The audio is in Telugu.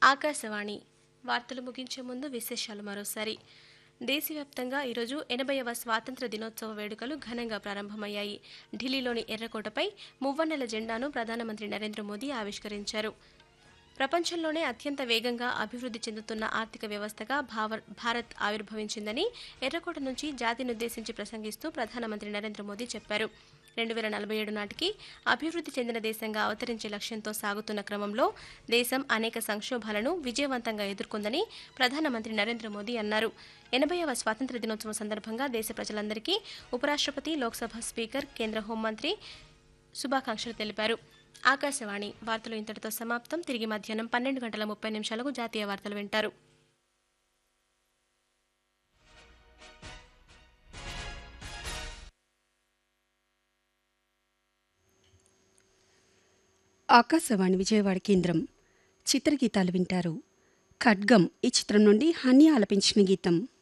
ఆకాశవాణి వార్తలు ముగించే ముందు విశేషాలు మరోసారి దేశవ్యాప్తంగా ఈరోజు ఎనభైవ స్వాతంత్ర దినోత్సవ వేడుకలు ఘనంగా ప్రారంభమయ్యాయి ఢిల్లీలోని ఎర్రకోటపై మువ్వన్నెల జెండాను ప్రధానమంత్రి నరేంద్ర మోదీ ఆవిష్కరించారు ప్రపంచంలోనే అత్యంత వేగంగా అభివృద్ధి చెందుతున్న ఆర్థిక వ్యవస్థగా భావ- భారత్ ఆవిర్భవించిందని ఎర్రకోట నుంచి జాతినుద్దేశించి ప్రసంగిస్తూ ప్రధానమంత్రి నరేంద్ర మోదీ చెప్పారు రెండు వేల నలభై ఏడు నాటికి అభివృద్ధి చెందిన దేశంగా అవతరించే లక్ష్యంతో సాగుతున్న క్రమంలో దేశం అనేక సంక్షోభాలను విజయవంతంగా ఎదుర్కొందని ప్రధానమంత్రి నరేంద్ర మోదీ అన్నారు ఎనభైవ స్వాతంత్ర దినోత్సవం సందర్భంగా దేశ ప్రజలందరికీ ఉపరాష్ట్రపతి లోక్సభ స్పీకర్ కేంద్ర హోంమంత్రి శుభాకాంక్షలు తెలిపారు ఆకాశవాణి వార్తలు ఇంతటితో సమాప్తం తిరిగి మధ్యాహ్నం పన్నెండు గంటల ముప్పై నిమిషాలకు జాతీయ వార్తలు వింటారు ఆకాశవాణి విజయవాడ కేంద్రం చిత్రగీతాలు వింటారు ఖడ్గం ఈ చిత్రం నుండి హని ఆలపించిన గీతం